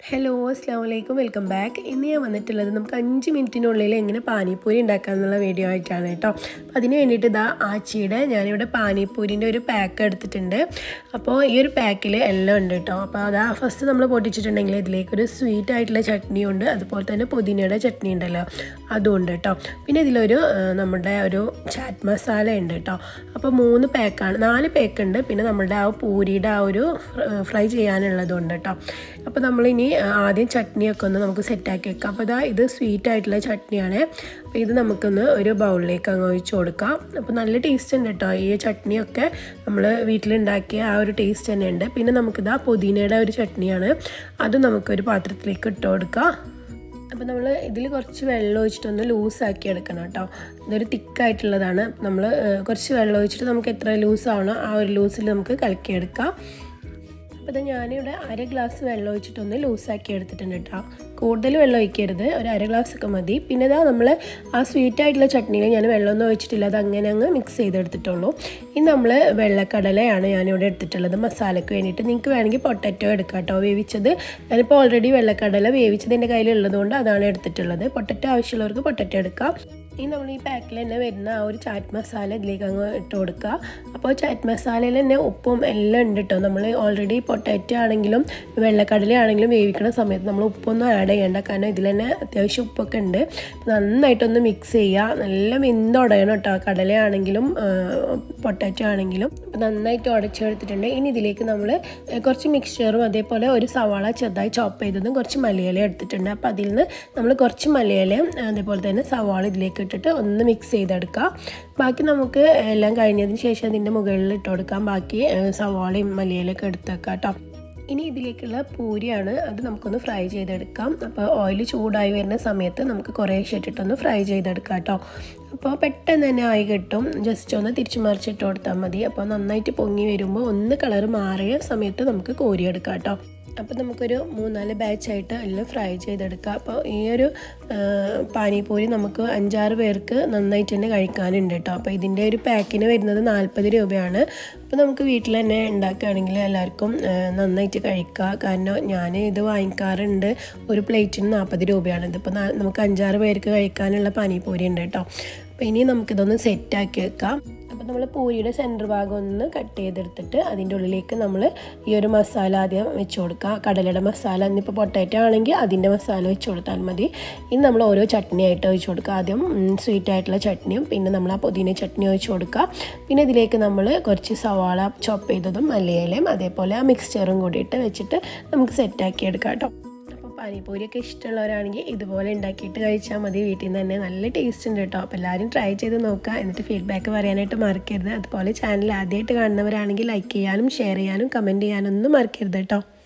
hello അസ്സാം വലൈക്കും welcome back ഇന്ന് ഞാൻ വന്നിട്ടുള്ളത് നമുക്ക് അഞ്ച് മിനിറ്റിനുള്ളിൽ എങ്ങനെ പാനിപ്പൂരി ഉണ്ടാക്കാം എന്നുള്ള വീഡിയോ ആയിട്ടാണ് കേട്ടോ അപ്പോൾ അതിന് വേണ്ടിയിട്ട് ഇതാ ആച്ചിയുടെ ഞാനിവിടെ പാനിപ്പൂരിൻ്റെ ഒരു പാക്ക് എടുത്തിട്ടുണ്ട് അപ്പോൾ ഈ ഒരു പാക്കിൽ എല്ലാം ഉണ്ട് കേട്ടോ അപ്പോൾ അതാ ഫസ്റ്റ് നമ്മൾ പൊട്ടിച്ചിട്ടുണ്ടെങ്കിൽ ഇതിലേക്ക് ഒരു സ്വീറ്റ് ആയിട്ടുള്ള ചട്നി ഉണ്ട് അതുപോലെ തന്നെ പുതിനയുടെ ചട്നി ഉണ്ടല്ലോ അതും ഉണ്ട് കേട്ടോ പിന്നെ ഇതിലൊരു ആ, നമ്മുടെ ഒരു ചാറ്റ് മസാല ഉണ്ട് കേട്ടോ അപ്പോൾ മൂന്ന് പാക്കാണ് നാല് പാക്ക് ഉണ്ട് പിന്നെ നമ്മുടെ ആ പൂരിയുടെ ആ ഒരു ഫ്രൈ ചെയ്യാനുള്ളതും ഉണ്ട് കേട്ടോ അപ്പോൾ നമ്മളിനി ആ, ആദ്യം ചട്നിയൊക്കെ ഒന്ന് നമുക്ക് സെറ്റാക്കി വെക്കാം അപ്പോൾ ഇതാ ഇത് സ്വീറ്റ് ആയിട്ടുള്ള ചട്നിയാണ് അപ്പോൾ ഇത് നമുക്കൊന്ന് ഒരു ബൗളിലേക്ക് അങ്ങ് ഒഴിച്ച് കൊടുക്കാം അപ്പോൾ നല്ല ടേസ്റ്റ് ഉണ്ട് കേട്ടോ ഈ ചട്നിയൊക്കെ നമ്മൾ വീട്ടിലുണ്ടാക്കിയ ആ ഒരു ടേസ്റ്റ് തന്നെ ഉണ്ട് പിന്നെ നമുക്കിതാ പുതിനയുടെ ഒരു ചട്നിയാണ് അതും നമുക്കൊരു പാത്രത്തിലേക്ക് ഇട്ട് കൊടുക്കാം അപ്പോൾ നമ്മൾ ഇതിൽ കുറച്ച് വെള്ളം ഒഴിച്ചിട്ടൊന്ന് ലൂസാക്കി എടുക്കണം കേട്ടോ ഇതൊരു തിക്കായിട്ടുള്ളതാണ് നമ്മൾ കുറച്ച് വെള്ളം ഒഴിച്ചിട്ട് നമുക്ക് എത്ര ലൂസാവണോ ആ ഒരു ലൂസിൽ നമുക്ക് കലക്കിയെടുക്കാം അപ്പോൾ ഇത് ഞാനിവിടെ അര ഗ്ലാസ് വെള്ളം ഒഴിച്ചിട്ടൊന്ന് ലൂസാക്കി എടുത്തിട്ടുണ്ട് കേട്ടോ കൂടുതൽ വെള്ളം ഒഴിക്കരുത് ഒരു അര ഗ്ലാസ് ഒക്കെ മതി പിന്നെ ഇതാ നമ്മൾ ആ സ്വീറ്റ് ആയിട്ടുള്ള ചട്നിയിൽ ഞാൻ വെള്ളമൊന്നും ഒഴിച്ചിട്ടില്ല അത് അങ്ങനെ അങ്ങ് മിക്സ് ചെയ്തെടുത്തിട്ടുള്ളൂ ഇനി നമ്മൾ വെള്ളക്കടലയാണ് ഞാനിവിടെ എടുത്തിട്ടുള്ളത് മസാലയ്ക്ക് വേണ്ടിയിട്ട് നിങ്ങൾക്ക് വേണമെങ്കിൽ പൊട്ടറ്റോ എടുക്കാം കേട്ടോ വേവിച്ചത് ഞാനിപ്പോൾ ഓൾറെഡി വെള്ളക്കടല വേവിച്ചത് എൻ്റെ കയ്യിലുള്ളത് കൊണ്ട് അതാണ് എടുത്തിട്ടുള്ളത് പൊട്ടറ്റോ ആവശ്യമുള്ളവർക്ക് പൊട്ടറ്റോ എടുക്കാം ഇനി നമ്മൾ ഈ പാക്കിൽ തന്നെ വരുന്ന ആ ഒരു ചാറ്റ് മസാല ഇതിലേക്ക് അങ്ങ് ഇട്ട് കൊടുക്കുക അപ്പോൾ ചാറ്റ് മസാലയിൽ തന്നെ ഉപ്പും എല്ലാം ഉണ്ട് കേട്ടോ നമ്മൾ ഓൾറെഡി പൊട്ടാറ്റോ ആണെങ്കിലും വെള്ളക്കടല ആണെങ്കിലും വേവിക്കുന്ന സമയത്ത് നമ്മൾ ഉപ്പൊന്നും ആഡ് ചെയ്യേണ്ട കാരണം ഇതിൽ തന്നെ അത്യാവശ്യം ഉപ്പൊക്കെ ഉണ്ട് അപ്പോൾ നന്നായിട്ടൊന്ന് മിക്സ് ചെയ്യുക നല്ല വെന്തുടയണം കേട്ടോ കടലയാണെങ്കിലും പൊട്ടാറ്റോ ആണെങ്കിലും അപ്പോൾ നന്നായിട്ട് ഉടച്ചെടുത്തിട്ടുണ്ട് ഇനി ഇതിലേക്ക് നമ്മൾ കുറച്ച് മിക്സ്ചറും അതേപോലെ ഒരു സവാള ചെറുതായി ചോപ്പ് ചെയ്തതും കുറച്ച് മലയില എടുത്തിട്ടുണ്ട് അപ്പോൾ അതിൽ നിന്ന് നമ്മൾ കുറച്ച് മലയിലയും അതേപോലെ തന്നെ സവാള ഇതിലേക്ക് ഇട്ടിട്ട് ഒന്ന് മിക്സ് ചെയ്തെടുക്കുക ബാക്കി നമുക്ക് എല്ലാം കഴിഞ്ഞതിന് ശേഷം അതിൻ്റെ മുകളിൽ ഇട്ട് കൊടുക്കാം ബാക്കി ഏഹ്, സവാളയും മലയിലൊക്കെ എടുത്ത് വെക്കാം കേട്ടോ ഇനി ഇതിലേക്കുള്ള പൂരിയാണ് അത് നമുക്കൊന്ന് ഫ്രൈ ചെയ്തെടുക്കാം അപ്പോൾ ഓയിൽ ചൂടായി വരുന്ന സമയത്ത് നമുക്ക് കുറേശ്ശെ ഇട്ടിട്ടൊന്ന് ഫ്രൈ ചെയ്തെടുക്കാം കേട്ടോ അപ്പോൾ പെട്ടെന്ന് തന്നെ ആയി കിട്ടും ജസ്റ്റ് ഒന്ന് തിരിച്ചു മറിച്ചിട്ട് കൊടുത്താൽ മതി അപ്പോൾ നന്നായിട്ട് പൊങ്ങി വരുമ്പോൾ ഒന്ന് കളർ മാറിയ സമയത്ത് നമുക്ക് കോരിയെടുക്കാം കേട്ടോ അപ്പോൾ നമുക്കൊരു മൂന്നാല് ബാച്ചായിട്ട് എല്ലാം ഫ്രൈ ചെയ്തെടുക്കാം അപ്പോൾ ഈ ഒരു ആ, പാനിപൂരി നമുക്ക് അഞ്ചാറ് പേർക്ക് നന്നായിട്ട് തന്നെ കഴിക്കാനുണ്ട് കേട്ടോ അപ്പോൾ ഇതിൻ്റെ ഒരു പാക്കിന് വരുന്നത് നാൽപ്പത് രൂപയാണ് അപ്പോൾ നമുക്ക് വീട്ടിൽ തന്നെ ഉണ്ടാക്കുകയാണെങ്കിൽ എല്ലാവർക്കും ആ, നന്നായിട്ട് കഴിക്കുക കാരണം ഞാൻ ഇത് വാങ്ങിക്കാറുണ്ട് ഒരു പ്ലേറ്റിന് നാൽപ്പത് രൂപയാണ് ഇതിപ്പോൾ നാ- നമുക്ക് അഞ്ചാറ് പേർക്ക് കഴിക്കാനുള്ള പാനിപൂരി ഉണ്ട് കേട്ടോ അപ്പോൾ ഇനി നമുക്കിതൊന്ന് സെറ്റാക്കി വെക്കാം അപ്പോൾ നമ്മൾ പൂരിയുടെ സെൻറ്റർ ഭാഗം ഒന്ന് കട്ട് ചെയ്തെടുത്തിട്ട് അതിൻ്റെ ഉള്ളിലേക്ക് നമ്മൾ ഈ ഒരു മസാല ആദ്യം വെച്ച് കൊടുക്കുക കടലയുടെ മസാല ഇന്നിപ്പോൾ പൊട്ടാറ്റോ ആണെങ്കിൽ അതിൻ്റെ മസാല വെച്ച് കൊടുത്താൽ മതി ഇനി നമ്മൾ ഓരോ ചട്നി ആയിട്ട് ഒഴിച്ച് കൊടുക്കുക ആദ്യം സ്വീറ്റ് ആയിട്ടുള്ള ചട്നിയും പിന്നെ നമ്മൾ ആ പുതിന ചട്നി ഒഴിച്ച് കൊടുക്കുക പിന്നെ ഇതിലേക്ക് നമ്മൾ കുറച്ച് സവാള ചോപ്പ് ചെയ്തതും മലയിലയും അതേപോലെ ആ മിക്സ്ചറും കൂടിയിട്ട് വെച്ചിട്ട് നമുക്ക് സെറ്റാക്കി എടുക്കാം കേട്ടോ അപ്പോൾ പാനിപ്പൂരിയൊക്കെ ഇഷ്ടമുള്ളവരാണെങ്കിൽ ഇതുപോലെ ഉണ്ടാക്കിയിട്ട് കഴിച്ചാൽ മതി വീട്ടിൽ നിന്ന് തന്നെ നല്ല ടേസ്റ്റ് ഉണ്ട് കേട്ടോ അപ്പോൾ എല്ലാവരും ട്രൈ ചെയ്ത് നോക്കുക എന്നിട്ട് ഫീഡ്ബാക്ക് പറയാനായിട്ട് മറക്കരുത് അതുപോലെ ചാനൽ ആദ്യമായിട്ട് കാണുന്നവരാണെങ്കിൽ ലൈക്ക് ചെയ്യാനും ഷെയർ ചെയ്യാനും കമൻറ്റ് ചെയ്യാനൊന്നും മറക്കരുത് കേട്ടോ